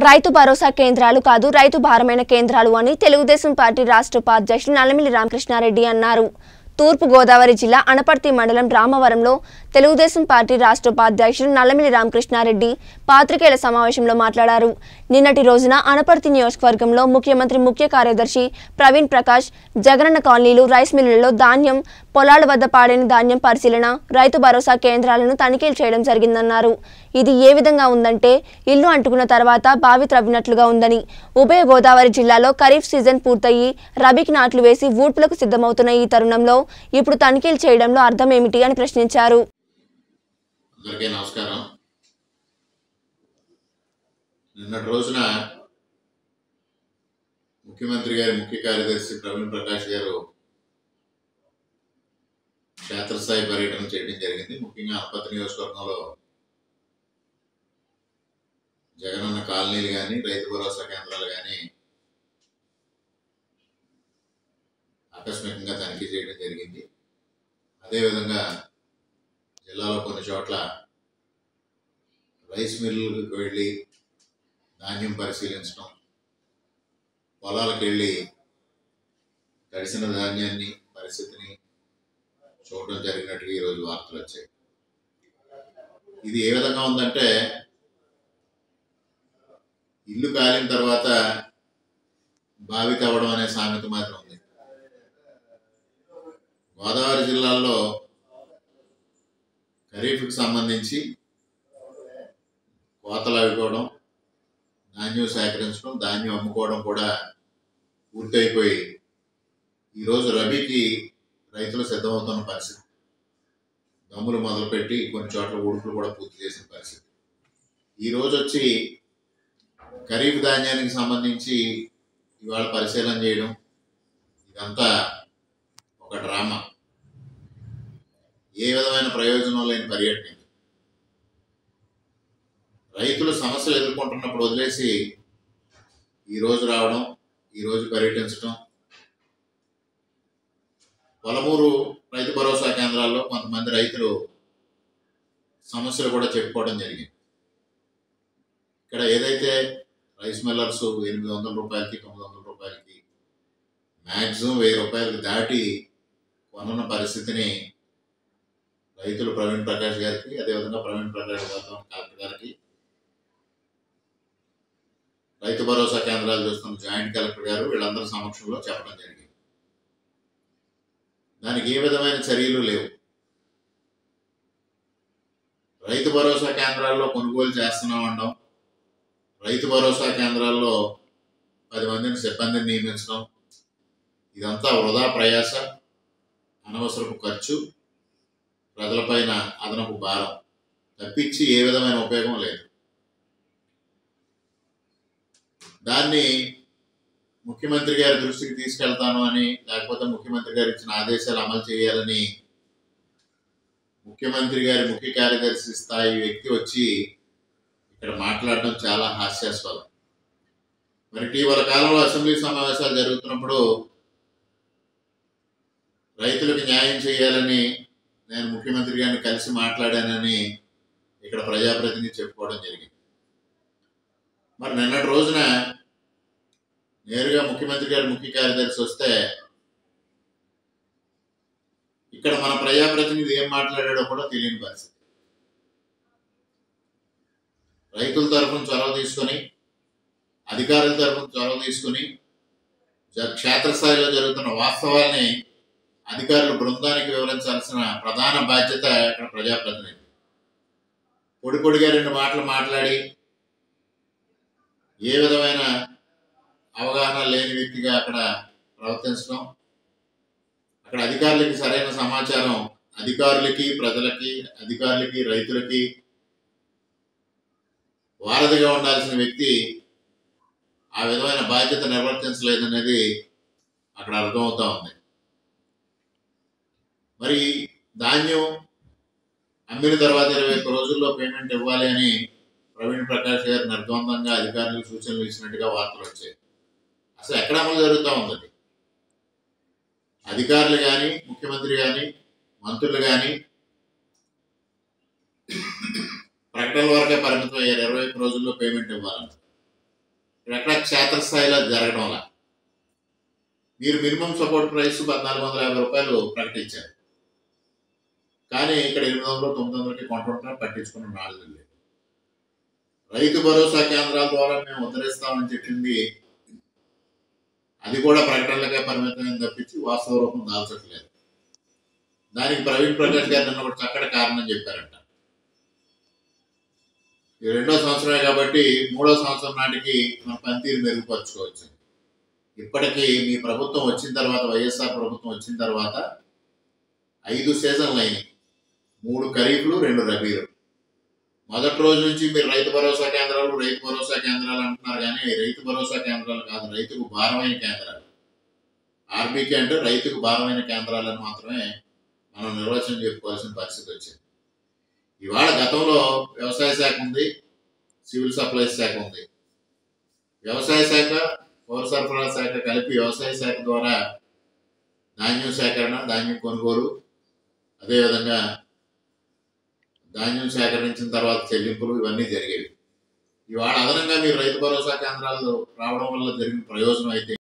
రైతు భరోసా కేంద్రాలు కాదు రైతు భారమైన కేంద్రాలు అని తెలుగుదేశం పార్టీ రాష్ట్ర ఉపాధ్యక్షులు నల్లమిల్లి రామకృష్ణారెడ్డి అన్నారు తూర్పు గోదావరి జిల్లా అనపర్తి మండలం రామవరంలో తెలుగుదేశం పార్టీ రాష్ట్ర ఉపాధ్యక్షులు నల్లమిల్లి రామకృష్ణారెడ్డి పాత్రికేయుల సమావేశంలో మాట్లాడారు నిన్నటి రోజున అనపర్తి నియోజకవర్గంలో ముఖ్యమంత్రి ముఖ్య కార్యదర్శి ప్రవీణ్ ప్రకాష్ జగనన్న కాలనీలు రైస్ మిల్లులలో ధాన్యం పొలాల వద్ద పాడైన ధాన్యం పరిశీలన రైతు భరోసా కేంద్రాలను తనిఖీలు చేయడం జరిగిందన్నారు ఇది ఏ విధంగా ఉందంటే ఇల్లు అంటుకున్న తర్వాత బావి త్రవ్వినట్లుగా ఉందని ఉభయ గోదావరి జిల్లాలో ఖరీఫ్ సీజన్ పూర్తయి రబీకి నాట్లు వేసి ఊడ్పులకు సిద్ధమవుతున్న ఈ తరుణంలో ఇప్పుడు తనిఖీలు చేయడంలో అర్థం ఏమిటి అని ప్రశ్నించారు అందరికీ నమస్కారం నిన్నటి రోజున ముఖ్యమంత్రి గారి ముఖ్య కార్యదర్శి ప్రవీణ్ ప్రకాష్ గారు క్షేత్రస్థాయి పర్యటన చేయడం జరిగింది ముఖ్యంగా అనపతి నియోజకవర్గంలో జగనన్న కాలనీలు కానీ రైతు భరోసా కేంద్రాలు కానీ ఆకస్మికంగా తనిఖీ చేయడం జరిగింది అదేవిధంగా జిల్లాలో కొన్ని చోట్ల రైస్ మిల్లులకు వెళ్ళి ధాన్యం పరిశీలించడం పొలాలకు వెళ్ళి తడిసిన ధాన్యాన్ని పరిస్థితిని చూడడం జరిగినట్టుగా ఈరోజు వార్తలు వచ్చాయి ఇది ఏ విధంగా ఉందంటే ఇల్లు కాలిన తర్వాత బావి తవ్వడం అనే సామెత మాత్రం ఉంది గోదావరి జిల్లాల్లో ఖరీఫ్కి సంబంధించి కోతలు అవికోవడం ధాన్యం సేకరించడం ధాన్యం అమ్ముకోవడం కూడా పూర్తయిపోయి ఈరోజు రబీకి రైతులు సిద్ధమవుతున్న పరిస్థితి దమ్ములు మొదలుపెట్టి కొన్ని చోట్ల ఉడుపులు కూడా పూర్తి చేసిన పరిస్థితి ఈరోజు వచ్చి ఖరీఫ్ ధాన్యానికి సంబంధించి ఇవాళ పరిశీలన చేయడం ఇదంతా ఒక డ్రామా ఏ విధమైన ప్రయోజనం లేని పర్యటన ఇది. రైతులు సమస్యలు ఎదుర్కొంటున్నప్పుడు వదిలేసి ఈ రోజు రావడం ఈ రోజు పర్యటించడం పొలమూరు రైతు భరోసా కేంద్రాల్లో కొంతమంది రైతులు సమస్యలు కూడా చెప్పుకోవడం జరిగింది ఇక్కడ ఏదైతే రైస్ మిల్లర్స్ ఎనిమిది వందల రూపాయలకి తొమ్మిది వందల రూపాయలకి మ్యాక్సిమం వెయ్యి రూపాయలకి దాటి కొనున్న పరిస్థితిని రైతులు ప్రవీణ్ ప్రకాష్ గారికి అదేవిధంగా ప్రవీణ్ ప్రకాష్ గారితో కలెక్టర్ గారికి రైతు భరోసా కేంద్రాలు చూస్తున్న జాయింట్ కలెక్టర్ గారు వీళ్ళందరి సమక్షంలో చెప్పడం జరిగింది దానికి ఏ విధమైన చర్యలు లేవు రైతు భరోసా కేంద్రాల్లో కొనుగోలు చేస్తున్నాం అనడం రైతు భరోసా కేంద్రాల్లో పది మందిని సిబ్బందిని నియమించడం ఇదంతా వృధా ప్రయాస అనవసరపు ఖర్చు ప్రజలపైన అదనపు భారం తప్పించి ఏ విధమైన ఉపయోగం లేదు దాన్ని ముఖ్యమంత్రి గారి దృష్టికి తీసుకెళ్తాను అని లేకపోతే ముఖ్యమంత్రి గారు ఇచ్చిన ఆదేశాలు అమలు చేయాలని ముఖ్యమంత్రి గారి ముఖ్య కార్యదర్శి స్థాయి వ్యక్తి వచ్చి ఇక్కడ మాట్లాడడం చాలా హాస్యాస్పదం మరి ఇటీవల కాలంలో అసెంబ్లీ సమావేశాలు జరుగుతున్నప్పుడు రైతులకు న్యాయం చేయాలని నేను ముఖ్యమంత్రి గారిని కలిసి మాట్లాడానని ఇక్కడ ప్రజాప్రతినిధి చెప్పుకోవడం జరిగింది మరి నిన్నటి రోజున నేరుగా ముఖ్యమంత్రి గారి ముఖ్య కార్యదర్శి వస్తే ఇక్కడ మన ప్రజాప్రతినిధి ఏం మాట్లాడాడో కూడా తెలియని పరిస్థితి రైతుల తరఫున చొరవ తీసుకొని అధికారుల తరఫున చొరవ తీసుకొని జ- క్షేత్రస్థాయిలో జరుగుతున్న వాస్తవాల్ని అధికారుల బృందానికి వివరించాల్సిన ప్రధాన బాధ్యత ఇక్కడ ప్రజాప్రతినిధి పొడి పొడిగా రెండు మాటలు మాట్లాడి ఏ విధమైన అవగాహన లేని వ్యక్తిగా అక్కడ ప్రవర్తించడం అక్కడ అధికారులకి సరైన సమాచారం అధికారులకి ప్రజలకి అధికారులకి రైతులకి వారధిగా ఉండాల్సిన వ్యక్తి ఆ విధమైన బాధ్యత నిర్వర్తించలేదనేది అక్కడ అర్థమవుతా ఉంది మరి ధాన్యం అమ్మిన తర్వాత ఇరవై ఒక్క రోజుల్లో పేమెంట్ ఇవ్వాలి అని ప్రవీణ్ ప్రకాష్ గారు నిర్ద్వందంగా అధికారులకు సూచనలు ఇచ్చినట్టుగా వార్తలు వచ్చాయి అసలు ఎక్కడ అమలు జరుగుతూ ఉంది అది? అధికారులు కానీ ముఖ్యమంత్రి కానీ మంత్రులు కానీ ప్రకటనల వరకే పరిమితం అయ్యారు ఇరవై ఒక్క రోజుల్లో పేమెంట్ ఇవ్వాలని ఎక్కడ క్షేత్రస్థాయిలో అది జరగడం వల్ల మీరు మినిమం సపోర్ట్ ప్రైస్ పద్నాలుగు వందల యాభై రూపాయలు ప్రకటించారు కానీ ఇక్కడ ఎనిమిది వందలు తొమ్మిది వందలకి కొంటుంటారు పట్టించుకున్న నాలుగు లేదు రైతు భరోసా కేంద్రాల ద్వారా మేము ఉద్ధరిస్తామని చెప్పింది అది కూడా ప్రకటనలకే పరిమితమైన తప్పించి వాస్తవ రూపం దాల్చట్లేదు దానికి ప్రవీణ్ ప్రకాష్ గారు నిన్న ఒక చక్కటి కారణం చెప్పారంట ఇది రెండో సంవత్సరమే కాబట్టి మూడో సంవత్సరం నాటికి మన పనితీరు మెరుగుపరచుకోవచ్చు ఇప్పటికీ మీ ప్రభుత్వం వచ్చిన తర్వాత వైఎస్ఆర్ ప్రభుత్వం వచ్చిన తర్వాత ఐదు సీజన్లు అయినాయి మూడు ఖరీఫ్లు రెండు రబీలు మొదటి రోజు నుంచి మీరు రైతు భరోసా కేంద్రాలు రైతు భరోసా కేంద్రాలు అంటున్నారు కానీ రైతు భరోసా కేంద్రాలు కాదు రైతుకు భారమైన కేంద్రాలు ఆర్బీకే అంటే రైతుకు భారమైన కేంద్రాలను మాత్రమే మనం నిర్వచనం చెప్పుకోవాల్సిన పరిస్థితి వచ్చింది ఇవాళ గతంలో వ్యవసాయ శాఖ ఉంది సివిల్ సప్లైస్ శాఖ ఉంది వ్యవసాయ శాఖ పౌర సరఫరా శాఖ కలిపి వ్యవసాయ శాఖ ద్వారా ధాన్యం సేకరణ ధాన్యం కొనుగోలు అదేవిధంగా ధాన్యం సేకరించిన తర్వాత చెల్లింపులు ఇవన్నీ జరిగేవి ఇవాళ అదనంగా మీరు రైతు భరోసా కేంద్రాలు రావడం వల్ల జరిగిన ప్రయోజనం అయితే